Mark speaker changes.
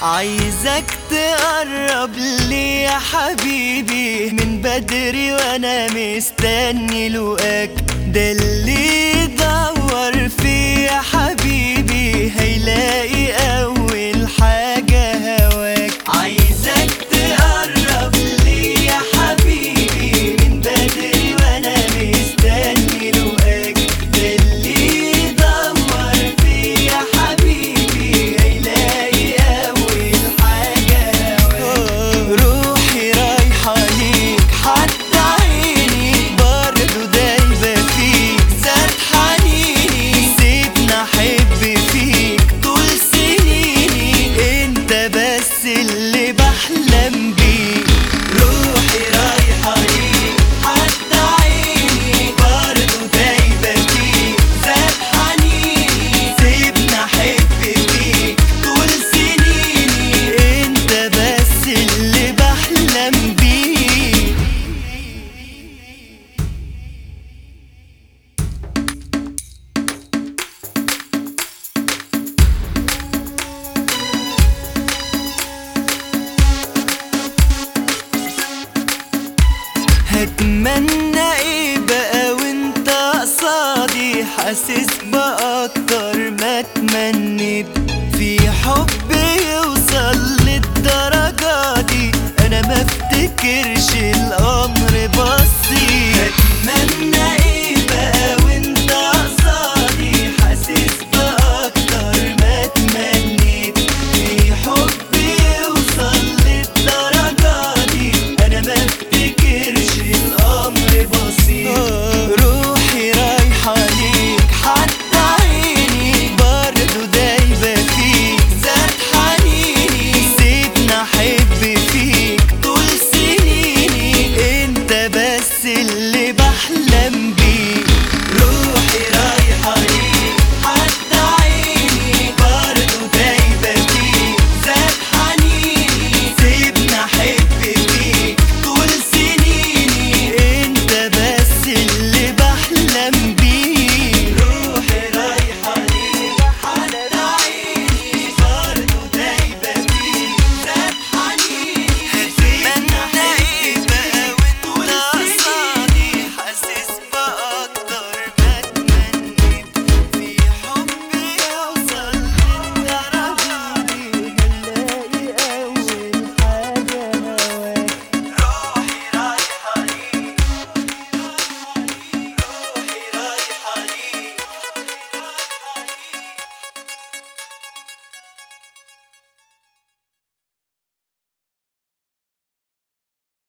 Speaker 1: عايزك تقرب لي يا حبيبي من بدري وانا مستني لقاك ده اللي يدور فيه يا حبيبي هيلاقي اول حاجة هواك عايزك تقرب لي يا حبيبي من بدري وانا مستني لقاك ده اللي يدور فيه يا حبيبي هيلاقي اول حاجة هواك روحي رايحة ليك حتى عيني برضه دايبة فيك زاد حنيني سيبنا احب فيك طول سنيني انت بس اللي بحلم بيه روحي رايحة ليك حتى عيني برضه دايبة فيك زاد حنيني سيبنا احب فيك طول سنيني انت بس اللي بحلم بيه هتمنى ايه بقى وانت قصادي حاسس باكتر ما تمنيت في حب يوصل للدرجة دي انا ما افتكرش